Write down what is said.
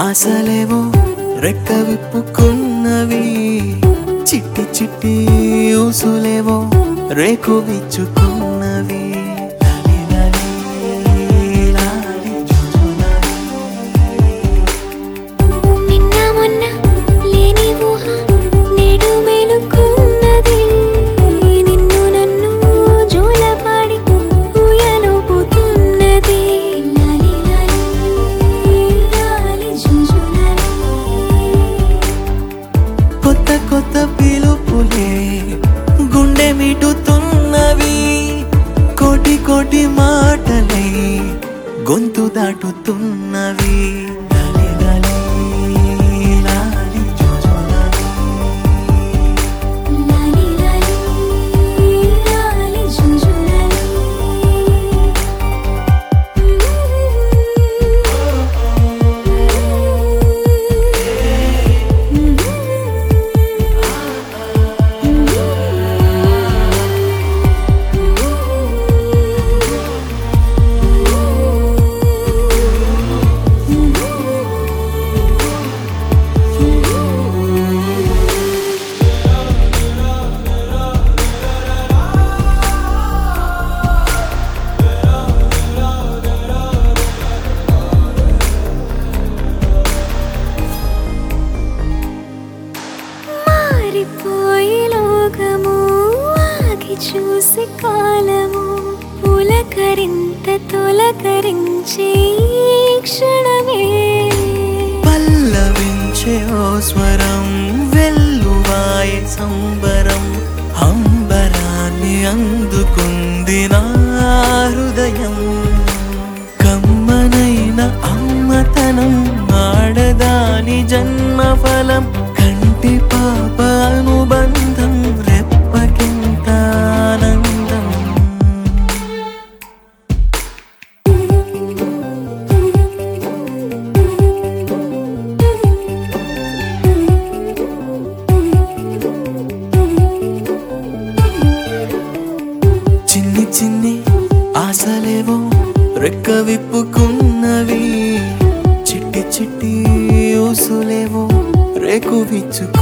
ఆశలేవో రెక్క విప్పుకున్నవి చిట్టి చిట్టి ఊసులేవో రేకు విచ్చుకున్నవి లాలి లాలి లాలి జుజులాలి. నిన్న మొన్న లేని ఊహ నేడు మేలుకున్నది నిన్ను నన్ను జోలపాడి ఊయలుపుతున్నది లాలి లాలి లాలి జుజులాలి కొత్త కొత్త పిలుపులే గుండె మిటుతున్నవి కోటి కోటి మాటలై గొంతు దాటుతున్నవి లాలి లాలి లాలి జుజులాలి. లాలి లాలి లాలి జుజులాలి మారిపోయి లోకము ఆగి చూసి కాలము పులకరింత తొలకరించే ఈ క్షణమే పల్లవించే ఓ స్వరం వెల్లువాయే సంబరం అంబరాన్ని అందుకుంది నా హృదయం కమ్మనైన అమ్మతనం ఆడదాని జన్మ ఫలం కంటి పాప అనుబంధం రెప్పకింత ఆనందం చిన్ని చిన్ని ఆశలేవో రెక్క విప్పుకున్నవి చిట్టి చిట్టి ఊసులేవో రేకు విచ్చుకున్నవి